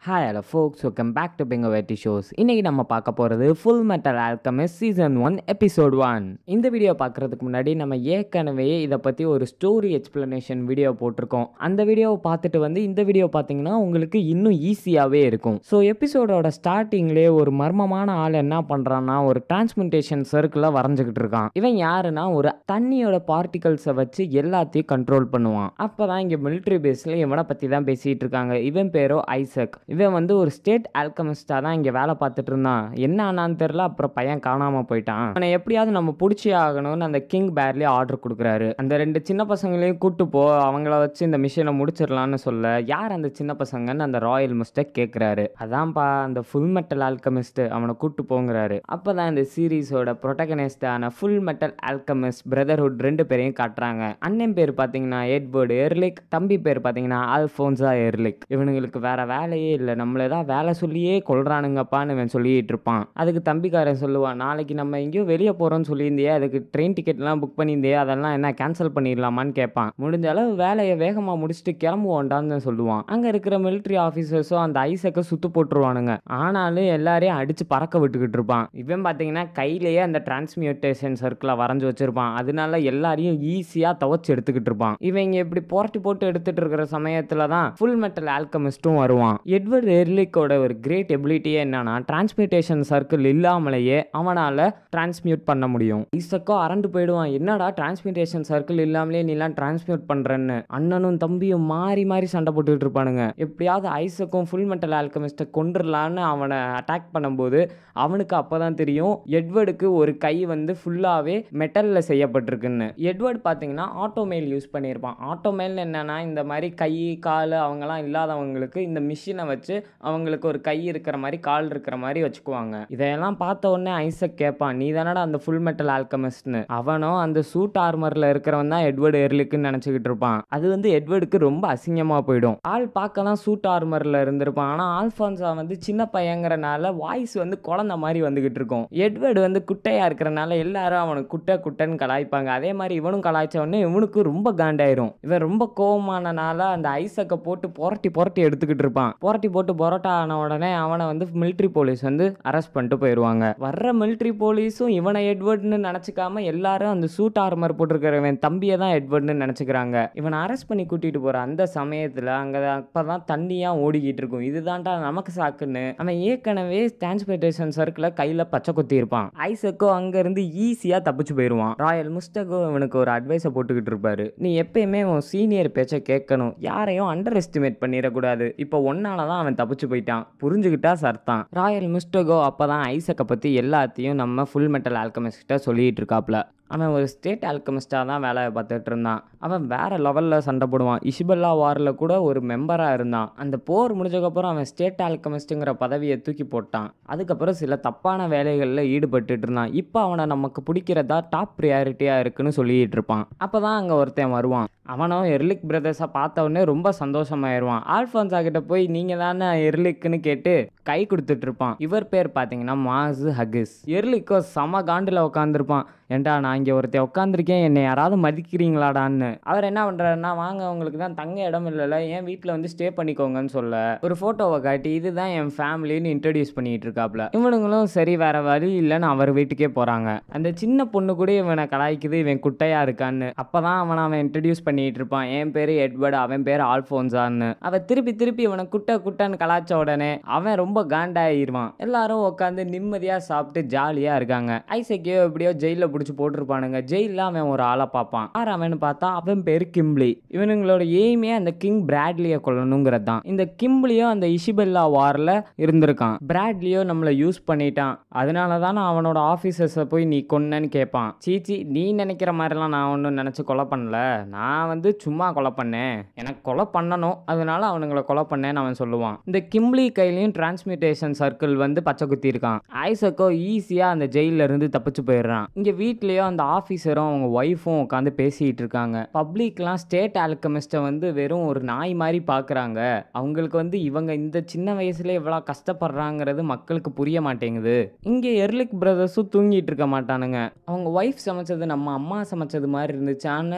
hi hello folks welcome back to பிங்க வெட்டி shows இன்னைக்கு நம்ம பார்க்க போகிறது full metal alchemist season one episode one இந்த வீடியோ பார்க்குறதுக்கு முன்னாடி நம்ம ஏற்கனவே இதை பற்றி ஒரு ஸ்டோரி எக்ஸ்பிளனேஷன் வீடியோ போட்டிருக்கோம் அந்த வீடியோவை பார்த்துட்டு வந்து இந்த வீடியோ பார்த்தீங்கன்னா உங்களுக்கு இன்னும் ஈஸியாகவே இருக்கும் ஸோ எபிசோடோட ஸ்டார்டிங்லேயே ஒரு மர்மமான ஆள் என்ன பண்ணுறான்னா ஒரு டிரான்ஸ்மிட்டேஷன் சர்க்கிளை வரைஞ்சிக்கிட்டு இருக்கான் இவன் யாருன்னா ஒரு தண்ணியோட பார்ட்டிகல்ஸை வச்சு எல்லாத்தையும் கண்ட்ரோல் பண்ணுவான் அப்போ தான் இங்கே மிலிட்ரி பேஸில் இவனை பற்றி தான் பேசிகிட்டு இருக்காங்க இவன் பேரோ ஐசக் இவன் வந்து ஒரு ஸ்டேட் ஆல்கமிஸ்டாக தான் இங்கே வேலை பார்த்துட்டு இருந்தான் என்ன ஆனான்னு தெரில அப்புறம் பையன் காணாமல் போயிட்டான் அவனை எப்படியாவது நம்ம பிடிச்சி ஆகணும்னு அந்த கிங் பேர்லி ஆர்டர் கொடுக்குறாரு அந்த ரெண்டு சின்ன பசங்களையும் கூட்டு போ அவங்கள வச்சு இந்த மிஷினை முடிச்சிடலான்னு சொல்ல யார் அந்த சின்ன பசங்கன்னு அந்த ராயல் மிஸ்டர் கேட்குறாரு அதான்ப்பா அந்த ஃபுல் மெட்டல் ஆல்கமிஸ்ட் அவனை கூட்டு போங்கிறாரு அப்போ தான் இந்த சீரீஸோட ப்ரொட்டகனிஸ்டான ஃபுல் மெட்டல் ஆல்கமிஸ்ட் பிரதர்ஹுட் ரெண்டு பேரையும் காட்டுறாங்க அண்ணன் பேர் பார்த்தீங்கன்னா எட்வர்டு எர்லிக் தம்பி பேர் பார்த்தீங்கன்னா ஆல்ஃபோன்ஸா எர்லிக் இவனுங்களுக்கு வேற வேலையே இல்லை நம்மள ஏதாவது வேலை சொல்லியே கொள்றானுங்கப்பான்னு இவன் சொல்லிட்டு இருப்பான் அதுக்கு தம்பிக்காரன் சொல்லுவான் நாளைக்கு நம்ம எங்கேயோ வெளியே போகிறோம்னு சொல்லியிருந்தியே அதுக்கு ட்ரெயின் டிக்கெட்லாம் புக் பண்ணியிருந்தியே அதெல்லாம் என்ன கேன்சல் பண்ணிடலாமான்னு கேட்பான் முடிஞ்ச அளவு வேலையை வேகமாக முடிச்சுட்டு கிளம்புவோண்டான்னு சொல்லுவான் அங்கே இருக்கிற மிலிட்ரி ஆஃபீஸர்ஸும் அந்த ஐசக்கை சுத்து போட்டுருவானுங்க ஆனாலும் எல்லாரையும் அடிச்சு பறக்க விட்டுக்கிட்டு இருப்பான் இவன் பார்த்தீங்கன்னா கையிலேயே அந்த டிரான்ஸ்மியூட்டேஷன் சர்க்கிளை வரைஞ்சி வச்சிருப்பான் அதனால எல்லாரையும் ஈஸியாக துவச்சி எடுத்துக்கிட்டு இருப்பான் இவங்க இப்படி புரட்டி போட்டு எடுத்துட்டு இருக்கிற சமயத்தில் தான் ஃபுல் மெட்டல் ஆல்கமிஸ்ட்டும் வருவான் எட்வர்ட் எர்லிக்கோட ஒரு கிரேட் எபிலிட்டியே என்னன்னா டிரான்ஸ்மியூட்டேஷன் சர்க்கிள் இல்லாமலேயே அவனால் டிரான்ஸ்மியூட் பண்ண முடியும் ஈசக்கோ அரண்டு போயிடுவான் என்னடா டிரான்ஸ்மியூட்டேஷன் சர்க்கிள் இல்லாமலே நீலாம் டிரான்ஸ்மியூட் பண்ணுறேன்னு அண்ணனும் தம்பியும் மாறி மாறி சண்டை போட்டுக்கிட்டு இருப்பானுங்க எப்படியாவது ஐசக்கும் ஃபுல் மெட்டல் ஆல்கமிஸ்ட்டை கொண்டுடலான்னு அவனை அட்டாக் பண்ணும்போது அவனுக்கு அப்போ தான் தெரியும் எட்வர்டுக்கு ஒரு கை வந்து ஃபுல்லாகவே மெட்டலில் செய்யப்பட்டிருக்குன்னு எட்வர்ட் பார்த்தீங்கன்னா ஆட்டோமெயில் யூஸ் பண்ணியிருப்பான் ஆட்டோமெயில் என்னன்னா இந்த மாதிரி கை கால் அவங்கெல்லாம் இல்லாதவங்களுக்கு இந்த மிஷினை வச்சு அவங்களுக்கு ஒரு கை இருக்கிற மாதிரி கால் இருக்கிற மாதிரி வச்சுக்குவாங்க இதையெல்லாம் பார்த்த உடனே ஐசக் கேட்பான் நீ தானடா அந்த ஃபுல் மெட்டல் ஆல்கமிஸ்ட்னு அவனும் அந்த சூட் ஆர்மரில் இருக்கிறவன் தான் எட்வர்டு எர்லிக்குன்னு நினச்சிக்கிட்டு இருப்பான் அது வந்து எட்வர்டுக்கு ரொம்ப அசிங்கமாக போயிடும் ஆள் பார்க்க தான் சூட் ஆர்மரில் இருந்திருப்பான் ஆனால் ஆல்ஃபான்ஸா வந்து சின்ன பையங்கிறனால வாய்ஸ் வந்து குழந்த மாதிரி வந்துகிட்டு இருக்கும் எட்வர்டு வந்து குட்டையாக இருக்கிறனால எல்லாரும் அவனுக்கு குட்டை குட்டைன்னு கலாய்ப்பாங்க அதே மாதிரி இவனும் கலாய்ச்ச உடனே இவனுக்கு ரொம்ப காண்டாயிரும் இவன் ரொம்ப கோவமானனால அந்த ஐசக்கை போட்டு புரட்டி புரட்டி எடுத்துக்கிட்டு இருப்பான் புரட்டி போட்டு புரோட்டா ஆன உடனே அவனை வந்து மிலிட்ரி போலீஸ் வந்து அரெஸ்ட் பண்ணிட்டு போயிடுவாங்க வர்ற மிலிட்ரி போலீஸும் இவனை எட்வர்ட்னு நினச்சிக்காம எல்லாரும் அந்த சூட் ஆர்மர் போட்டிருக்கிறவன் தம்பியை தான் எட்வர்ட்னு நினச்சிக்கிறாங்க இவனை அரெஸ்ட் பண்ணி கூட்டிகிட்டு போகிற அந்த சமயத்தில் அங்கே அப்போ தான் தண்ணியாக ஓடிக்கிட்டு இருக்கும் இதுதான்டா நமக்கு சாக்குன்னு அவன் ஏற்கனவே டிரான்ஸ்போர்ட்டேஷன் சர்க்கிளை கையில் பச்சை குத்தி இருப்பான் ஐசக்கோ அங்கேருந்து ஈஸியாக தப்பிச்சு போயிடுவான் ராயல் முஸ்டகோ இவனுக்கு ஒரு அட்வைஸை போட்டுக்கிட்டு இருப்பாரு நீ எப்பயுமே உன் சீனியர் பேச்சை கேட்கணும் யாரையும் அண்டர் எஸ்டிமேட் பண்ணிடக்கூடாது இப்போ ஒன்னால தான் அவன் தப்பிச்சு போயிட்டான் புரிஞ்சுக்கிட்டா சர்த்தான் ராயல் முஸ்டகோ அப்போ தான் ஐசக்கை பற்றி எல்லாத்தையும் நம்ம ஃபுல் மெட்டல் ஆல்கமிஸ்கிட்ட சொல்லிட்டு இருக்காப்ல அவன் ஒரு ஸ்டேட் ஆல்கமிஸ்டாக தான் வேலை பார்த்துட்டு இருந்தான் அவன் வேற லெவலில் சண்டை போடுவான் இஷிபல்லா வாரில் கூட ஒரு மெம்பராக இருந்தான் அந்த போர் முடிஞ்சக்கப்புறம் அவன் ஸ்டேட் ஆல்கமிஸ்ட்டுங்கிற பதவியை தூக்கி போட்டான் அதுக்கப்புறம் சில தப்பான வேலைகளில் ஈடுபட்டுட்டு இருந்தான் இப்போ அவனை நமக்கு பிடிக்கிறதா டாப் ப்ரியாரிட்டியாக இருக்குன்னு சொல்லிட்டு இருப்பான் அப்போ தான் அங்கே ஒருத்தன் வருவான் அவனும் எர்லிக் பிரதர்ஸை பார்த்த உடனே ரொம்ப சந்தோஷமாயிருவான் ஆல்ஃபான்ஸா கிட்ட போய் நீங்கள் தானே எர்லிக்குன்னு கேட்டு கை கொடுத்துட்டு இருப்பான் இவர் பேர் பார்த்தீங்கன்னா மாசு ஹகிஸ் எர்லிக்கோ செம காண்டில் உட்காந்துருப்பான் ஏன்டா நான் இங்கே ஒருத்தன் உட்காந்துருக்கேன் என்னை யாராவது மதிக்கிறீங்களாடான்னு அவர் என்ன பண்ணுறாருன்னா வாங்க உங்களுக்கு தான் தங்க இடம் இல்லைல்ல என் வீட்டில் வந்து ஸ்டே பண்ணிக்கோங்கன்னு சொல்ல ஒரு ஃபோட்டோவை காட்டி இதுதான் என் ஃபேமிலின்னு இன்ட்ரடியூஸ் பண்ணிட்டு இருக்காப்ல இவனுங்களும் சரி வேற வழி இல்லைன்னு அவர் வீட்டுக்கே போகிறாங்க அந்த சின்ன பொண்ணு கூட இவனை கலாய்க்குது இவன் குட்டையா இருக்கான்னு அப்பதான் அவனை அவன் இன்ட்ரடியூஸ் பண்ணிட்டு இருப்பான் என் பேர் எட்வர்டு அவன் பேர் ஆல்ஃபோன்ஸான்னு அவன் திருப்பி திருப்பி இவனை குட்டை குட்டைன்னு கலாய்ச்ச உடனே அவன் ரொம்ப காண்டாயிருவான் எல்லாரும் உட்காந்து நிம்மதியாக சாப்பிட்டு ஜாலியாக இருக்காங்க ஐசக்கியோ எப்படியோ ஜெயிலில் பிடிச்சி போட்டிருப்பானுங்க ஜெயிலில் அவன் ஒரு ஆளை பார்ப்பான் யார் அவன்னு பார்த்தா அவன் பேர் கிம்ப்ளி இவனுங்களோட எய்மே அந்த கிங் பிராட்லியை கொல்லணுங்கிறது தான் இந்த கிம்ப்ளியும் அந்த இஷிபெல்லா வாரில் இருந்திருக்கான் பிராட்லியோ நம்மளை யூஸ் பண்ணிட்டான் அதனால தானே அவனோட ஆஃபீஸர்ஸை போய் நீ கொன்னன்னு கேட்பான் சீச்சி நீ நினைக்கிற மாதிரிலாம் நான் ஒன்றும் நினச்சி கொலை பண்ணல நான் வந்து சும்மா கொலை பண்ணேன் எனக்கு கொலை பண்ணணும் அதனால அவனுங்களை கொலை பண்ணேன்னு அவன் சொல்லுவான் இந்த கிம்ப்ளி கையிலையும் டிரான்ஸ்மிட்டேஷன் சர்க்கிள் வந்து பச்சை குத்தி இருக்கான் ஐசக்கோ ஈஸியாக அந்த ஜெயில இருந்து தப்பிச்சு போயிடுறான் இங்கே வீட்லேயோ அந்த ஆஃபீஸரும் அவங்க ஒய்ஃபும் உட்காந்து பேசிகிட்டு இருக்காங்க பப்ளிக்லாம் ஸ்டேட் ஆல்கமிஸ்ட்டை வந்து வெறும் ஒரு நாய் மாதிரி பார்க்குறாங்க அவங்களுக்கு வந்து இவங்க இந்த சின்ன வயசுல இவ்வளோ கஷ்டப்படுறாங்கிறது மக்களுக்கு புரிய மாட்டேங்குது இங்கே எர்லிக் பிரதர்ஸும் தூங்கிட்டு இருக்க மாட்டானுங்க அவங்க ஒய்ஃப் சமைச்சது நம்ம அம்மா சமைச்சது மாதிரி இருந்துச்சான்னு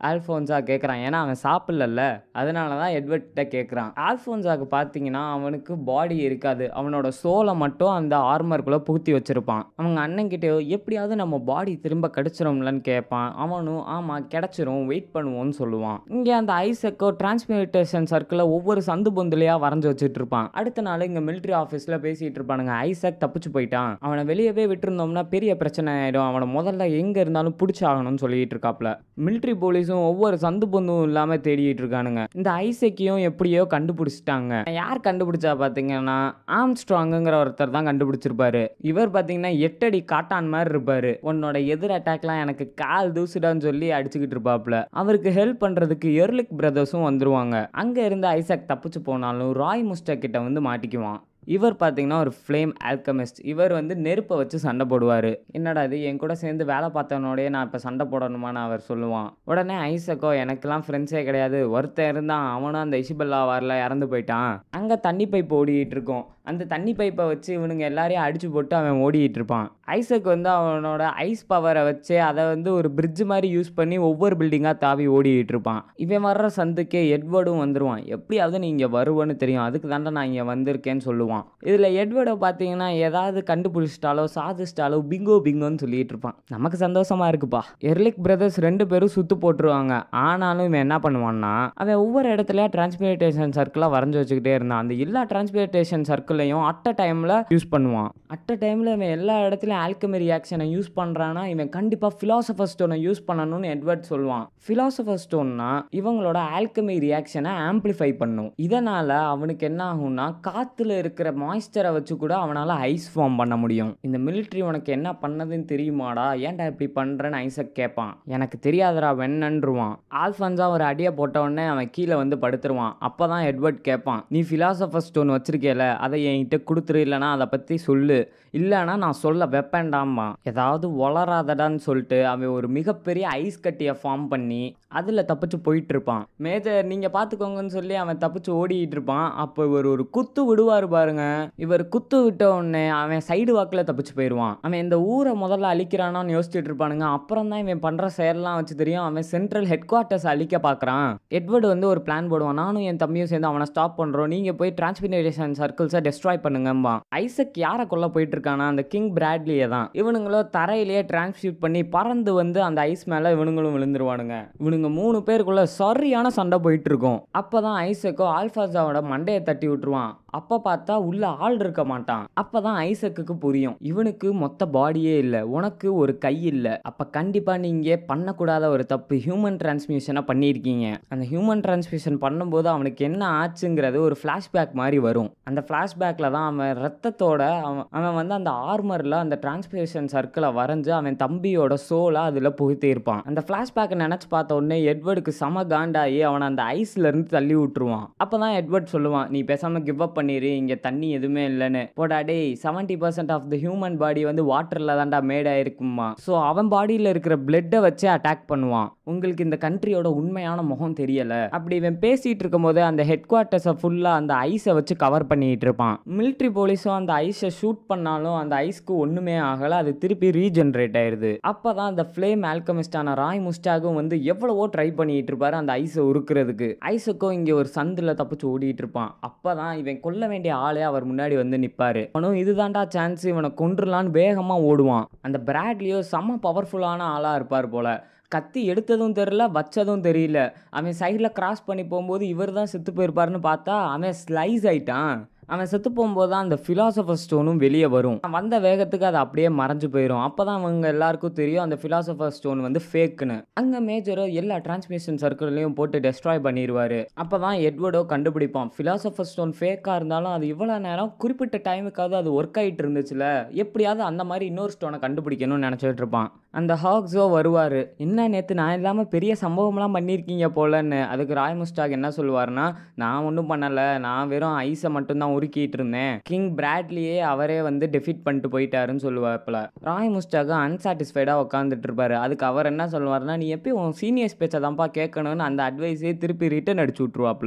ஆல்ஃபோன்ஸா கேட்குறான் ஏன்னா அவன் சாப்பிடல அதனால தான் எட்வர்ட்ட கேட்குறான் ஆல்ஃபோன்ஸாக்கு பார்த்தீங்கன்னா அவனுக்கு பாடி இருக்காது அவனோட சோலை மட்டும் அந்த ஆர்மருக்குள்ளே புகுத்தி வச்சிருப்பான் அவங்க அண்ணன்கிட்ட எப்படியாவது நம்ம பாடி திரும்ப கிடச்சிரும்லன்னு கேட்பான் அவனும் ஆமாம் கிடச்சிரும் வெயிட் பண்ணுவோம்னு சொல்லுவான் இங்கே அந்த ஐசக்கோ டிரான்ஸ்மிட்டேஷன் சர்க்கிளில் ஒவ்வொரு சந்து பொந்துலையாக வரைஞ்சி வச்சுட்டு இருப்பான் அடுத்த நாள் இங்கே மிலிட்ரி ஆஃபீஸில் பேசிகிட்டு இருப்பானுங்க ஐசக் தப்பிச்சு போயிட்டான் அவனை வெளியவே விட்டுருந்தோம்னா பெரிய பிரச்சனை ஆகிடும் அவனை முதல்ல எங்கே இருந்தாலும் பிடிச்சாகணும்னு சொல்லிட்டு இருக்காப்ல மிலிட்ரி போலீஸும் ஒவ்வொரு சந்து பொந்தும் இல்லாமல் தேடிட்டு இருக்கானுங்க இந்த ஐசக்கையும் எப்படியோ கண்டுபிடிச்சிட்டாங்க யார் கண்டுபிடிச்சா பார்த்தீங்கன்னா ஆம்ஸ்ட்ராங்குங்கிற ஒருத்தர் தான் கண்டுபிடிச்சிருப்பாரு இவர் பார்த்தீங்கன்னா எட்டடி காட்டான் மாதிரி இருப்பாரு உன்னோட எதிர் அட்டாக்லாம் எனக்கு கால் தூசுடான்னு சொல்லி அடிச்சுக்கிட்டு இருப்பாப்ல அவருக்கு ஹெல்ப் பண்ணுறதுக்கு எர்லிக் பிரதர்ஸும் வந்துருவாங்க அங்கே இருந்து ஐசக் தப்பிச்சு போனாலும் ராய் முஸ்டா கிட்ட வந்து மாட்டிக்குவான் இவர் பார்த்தீங்கன்னா ஒரு ஃப்ளேம் ஆல்கமிஸ்ட் இவர் வந்து நெருப்பை வச்சு சண்டை போடுவார் என்னடா இது என் கூட சேர்ந்து வேலை பார்த்தவனோடய நான் இப்போ சண்டை போடணுமான்னு அவர் சொல்லுவான் உடனே ஐசக்கோ எனக்கெல்லாம் ஃப்ரெண்ட்ஸே கிடையாது ஒருத்தன் இருந்தான் அவனும் அந்த இசிபெல்லா வாரில் இறந்து போயிட்டான் அங்கே தண்ணி பைப் ஓடிட்டு இருக்கும் அந்த தண்ணி பைப்பை வச்சு இவனுங்க எல்லாரையும் அடிச்சு போட்டு அவன் ஓடிட்டு இருப்பான் ஐசக் வந்து அவனோட ஐஸ் பவரை வச்சு அதை வந்து ஒரு பிரிட்ஜ் மாதிரி யூஸ் பண்ணி ஒவ்வொரு பில்டிங்காக தாவி ஓடிட்டு இருப்பான் இவன் வர்ற சந்துக்கே எட்வர்டும் வந்துருவான் எப்படியாவது நீ இங்கே வருவேன்னு தெரியும் அதுக்கு தாண்டா நான் இங்கே வந்திருக்கேன்னு சொல்லுவான் இதில் எட்வர்டை பார்த்தீங்கன்னா ஏதாவது கண்டுபிடிச்சிட்டாலோ சாதிச்சிட்டாலோ பிங்கோ பிங்கோன்னு சொல்லிட்டு இருப்பான் நமக்கு சந்தோஷமா இருக்குப்பா எர்லிக் பிரதர்ஸ் ரெண்டு பேரும் சுத்து போட்டுருவாங்க ஆனாலும் இவன் என்ன பண்ணுவான்னா அவன் ஒவ்வொரு இடத்துலயா டிரான்ஸ்பிளேட்டேஷன் சர்க்கிளாக வரைஞ்சி வச்சுக்கிட்டே இருந்தான் அந்த எல்லா டிரான்ஸ்பிளேட்டேஷன் சர்க்கிளையும் அட் அ டைமில் யூஸ் பண்ணுவான் அட் அ டைமில் இவன் எல்லா இடத்துலையும் ஆல்கமி ரியாக்ஷனை யூஸ் பண்ணுறான்னா இவன் கண்டிப்பாக ஃபிலாசபர் ஸ்டோனை யூஸ் பண்ணணும்னு எட்வர்ட் சொல்லுவான் ஃபிலாசபர் ஸ்டோன்னா இவங்களோட ஆல்கமி ரியாக்ஷனை ஆம்ப்ளிஃபை பண்ணும் இதனால் அவனுக்கு என்ன ஆகும்னா காற்றுல இருக்கிற மாய்ஸ்சரை வச்சு கூட அவனால் ஐஸ் ஃபார்ம் பண்ண முடியும் இந்த மிலிட்ரி உனக்கு என்ன பண்ணதுன்னு தெரியுமாடா ஏன்டா இப்படி பண்ணுறேன்னு ஐசக் கேட்பான் எனக்கு தெரியாதடா வெண்ணன்றுவான் ஆல்ஃபன்ஸா ஒரு அடியை போட்ட உடனே அவன் கீழே வந்து படுத்துருவான் அப்போ தான் எட்வர்ட் கேட்பான் நீ ஃபிலாசபர் ஸ்டோன் வச்சிருக்கேல அதை என்கிட்ட கொடுத்துரு இல்லைனா அதை பற்றி சொல்லு இல்லைனா நான் சொல்ல வெப்பேண்டாமா ஏதாவது வளராதடான்னு சொல்லிட்டு அவன் ஒரு மிகப்பெரிய ஐஸ் கட்டியை ஃபார்ம் பண்ணி அதில் தப்பிச்சு போயிட்டு இருப்பான் மேஜர் நீங்கள் பார்த்துக்கோங்கன்னு சொல்லி அவன் தப்பிச்சு ஓடிட்டு இருப்பான் அப்போ இவர் ஒரு குத்து விடுவார் பாருங்க இவர் குத்து விட்ட உடனே அவன் சைடு வாக்கில் தப்பிச்சு போயிடுவான் அவன் இந்த ஊரை முதல்ல அழிக்கிறானான்னு யோசிச்சுட்டு இருப்பானுங்க அப்புறம் தான் இவன் பண்ணுற செயல்லாம் வச்சு தெரியும் அவன் சென்ட்ரல் ஹெட் குவார்ட்டர்ஸ் அழிக்க பார்க்குறான் எட்வர்டு வந்து ஒரு பிளான் போடுவான் நானும் என் தம்பியும் சேர்ந்து அவனை ஸ்டாப் பண்ணுறோம் நீங்கள் போய் டிரான்ஸ்பினேஷன் சர்க்கிள்ஸை டெஸ்ட்ராய் பண்ணுங்கம்பா ஐசக் யாரை கொல்ல போயிட்டு இருக்கானா அந்த கிங் பிராட்லியை தான் இவனுங்களோ தரையிலேயே டிரான்ஸ்ஃபியூட் பண்ணி பறந்து வந்து அந்த ஐஸ் மேலே இவனுங்களும் விழுந்துருவானுங்க இவனுங்க மூணு பேருக்குள்ள சரியான சண்டை போயிட்டு இருக்கும் அப்பதான் ஐசக்கோ ஆல்ஃபாஸாவோட மண்டையை தட்டி விட்டுருவான் அப்போ பார்த்தா உள்ள ஆள் இருக்க மாட்டான் அப்பதான் ஐசக்குக்கு புரியும் இவனுக்கு மொத்த பாடியே இல்லை உனக்கு ஒரு கை இல்லை அப்ப கண்டிப்பா நீங்க பண்ணக்கூடாத ஒரு தப்பு ஹியூமன் டிரான்ஸ்மியூஷனை பண்ணியிருக்கீங்க அந்த ஹியூமன் டிரான்ஸ்மியூஷன் பண்ணும்போது அவனுக்கு என்ன ஆச்சுங்கிறது ஒரு ஃப்ளாஷ்பேக் மாதிரி வரும் அந்த ஃப்ளாஷ்பேக்ல தான் அவன் ரத்தத்தோட அவன் அவன் வந்து அந்த ஆர்மரில் அந்த டிரான்ஸ்மியூஷன் சர்க்கிளை வரைஞ்சு அவன் தம்பியோட சோலை அதில் புகுத்தி இருப்பான் அந்த ஃப்ளாஷ்பேக்கை நினச்சி பார்த்த உடனே எட்வர்டுக்கு செம காண்டாகி அவனை அந்த ஐஸ்ல இருந்து தள்ளி விட்டுருவான் அப்பதான் எட்வர்ட் சொல்லுவான் நீ பேசாம கிவ் அப் பண்ணிரு இங்க தண்ணி எதுவுமே இல்லைன்னு போடா டேய் seventy percent of the human body வந்து வாட்டர்ல தான்டா மேட் ஆயிருக்குமா ஸோ அவன் பாடியில் இருக்கிற பிளட்டை வச்சு அட்டாக் பண்ணுவான் உங்களுக்கு இந்த கண்ட்ரியோட உண்மையான முகம் தெரியல அப்படி இவன் பேசிட்டு இருக்கும்போது அந்த ஹெட் குவார்ட்டர்ஸை ஃபுல்லாக அந்த ஐஸை வச்சு கவர் பண்ணிட்டு இருப்பான் மிலிட்ரி போலீஸும் அந்த ஐஸை ஷூட் பண்ணாலும் அந்த ஐஸ்க்கு ஒன்றுமே ஆகலை அது திருப்பி ரீஜென்ரேட் ஆயிருது அப்போ தான் அந்த ஃப்ளேம் ஆல்கமிஸ்டான ராய் முஸ்டாகும் வந்து எவ்வளவோ ட்ரை பண்ணிட்டு இருப்பாரு அந்த ஐஸை உருக்குறதுக்கு ஐஸுக்கும் இங்கே ஒரு சந்தில் தப்பிச்சு ஓடிட்டு இருப்பான் அப்போ தான் இவன் கொல்ல வேண்டிய ஆளே அவர் முன்னாடி வந்து நிற்பாரு அவனும் இதுதான்டா சான்ஸ் இவனை கொன்றுலான்னு வேகமாக ஓடுவான் அந்த பிராட்லியோ செம்ம பவர்ஃபுல்லான ஆளாக இருப்பார் போல கத்தி எடுத்ததும் தெரில வச்சதும் தெரியல அவன் சைடில் கிராஸ் பண்ணி போகும்போது இவர் தான் செத்து போயிருப்பாருன்னு பார்த்தா அவன் ஸ்லைஸ் ஆயிட்டான் அவன் செத்து போகும்போது தான் அந்த ஃபிலாசபர் ஸ்டோனும் வெளியே வரும் வந்த வேகத்துக்கு அது அப்படியே மறைஞ்சு போயிடும் அப்போ தான் அவங்க எல்லாருக்கும் தெரியும் அந்த ஃபிலாசபர் ஸ்டோன் வந்து ஃபேக்குன்னு அங்கே மேஜரோ எல்லா டிரான்ஸ்மிஷன் சர்க்கிள்லையும் போட்டு டெஸ்ட்ராய் பண்ணிடுவாரு அப்போ தான் எட்வர்டோ கண்டுபிடிப்பான் ஃபிலாசபர் ஸ்டோன் ஃபேக்காக இருந்தாலும் அது இவ்வளோ நேரம் குறிப்பிட்ட டைமுக்காவது அது ஒர்க் ஆகிட்டு இருந்துச்சுல எப்படியாவது அந்த மாதிரி இன்னொரு ஸ்டோனை கண்டுபிடிக்கணும்னு நினச்சிட்டு இருப்பான் அந்த ஹாக்ஸோ வருவார் என்ன நேற்று நான் இல்லாமல் பெரிய சம்பவம்லாம் பண்ணியிருக்கீங்க போலன்னு அதுக்கு ராய் முஸ்டாக் என்ன சொல்லுவார்னா நான் ஒன்றும் பண்ணலை நான் வெறும் ஐஸை மட்டும்தான் உருக்கிட்டு இருந்தேன் கிங் பிராட்லியே அவரே வந்து டெஃபிட் பண்ணிட்டு போயிட்டாருன்னு சொல்லுவாப்புல ராய் முஸ்டாக் அன்சாட்டிஸ்ஃபைடாக உட்காந்துட்டு இருப்பாரு அதுக்கு அவர் என்ன சொல்லுவார்னா நீ எப்பயும் உன் சீனியர்ஸ் பேச்சை தான்ப்பா கேட்கணும்னு அந்த அட்வைஸே திருப்பி ரிட்டர்ன் அடிச்சு விட்ருவாப்புல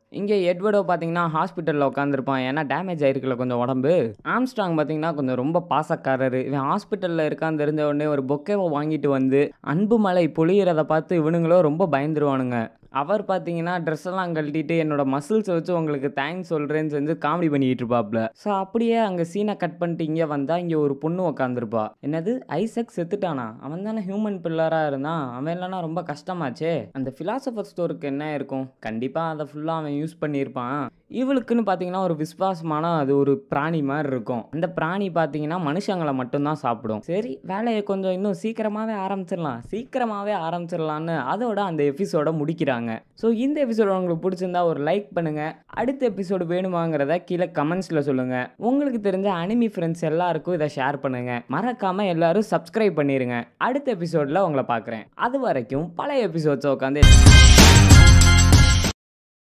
இங்கே எட்வர்டோ பார்த்தீங்கன்னா ஹாஸ்பிட்டலில் உட்காந்துருப்பான் ஏன்னா டேமேஜ் ஆயிருக்குல்ல கொஞ்சம் உடம்பு ஆம்ஸ்ட்ராங் பார்த்தீங்கன்னா கொஞ்சம் ரொம்ப பாசக்காரர் இவன் ஹாஸ்பிட்டலில் இருக்கான்னு தெரிஞ்ச உடனே ஒரு பொக்கேவை வாங்கிட்டு வந்து அன்பு மலை பொழியிறத பார்த்து இவனுங்களும் ரொம்ப பயந்துருவானுங்க அவர் பார்த்தீங்கன்னா ட்ரெஸ் எல்லாம் கழட்டிட்டு என்னோட மசில்ஸை வச்சு உங்களுக்கு தேங்க்ஸ் சொல்கிறேன்னு செஞ்சு காமெடி பண்ணிக்கிட்டு இருப்பாப்ல ஸோ அப்படியே அங்கே சீனை கட் பண்ணிட்டு இங்கே வந்தால் இங்கே ஒரு பொண்ணு உட்காந்துருப்பா என்னது ஐசக் செத்துட்டானா அவன் தானே ஹியூமன் பில்லராக இருந்தான் அவன் இல்லைனா ரொம்ப கஷ்டமாச்சே அந்த ஃபிலாசபர் ஸ்டோருக்கு என்ன இருக்கும் கண்டிப்பாக அதை ஃபுல்லாக அவன் யூஸ் பண்ணியிருப்பான் இவளுக்குன்னு பார்த்தீங்கன்னா ஒரு விசுவாசமான அது ஒரு பிராணி மாதிரி இருக்கும் அந்த பிராணி பார்த்தீங்கன்னா மனுஷங்களை மட்டும்தான் சாப்பிடும் சரி வேலையை கொஞ்சம் இன்னும் சீக்கிரமாகவே ஆரம்பிச்சிடலாம் சீக்கிரமாகவே ஆரம்பிச்சிடலான்னு அதோட அந்த எபிசோட முடிக்கிறாங்க ஸோ இந்த எபிசோட உங்களுக்கு பிடிச்சிருந்தா ஒரு லைக் பண்ணுங்க அடுத்த எபிசோடு வேணுமாங்கிறத கீழே கமெண்ட்ஸில் சொல்லுங்க உங்களுக்கு தெரிஞ்ச அனிமி ஃப்ரெண்ட்ஸ் எல்லாருக்கும் இதை ஷேர் பண்ணுங்க மறக்காம எல்லாரும் சப்ஸ்கிரைப் பண்ணிருங்க அடுத்த எபிசோடில் உங்களை பார்க்குறேன் அது வரைக்கும் பழைய எபிசோட்ஸை உட்காந்து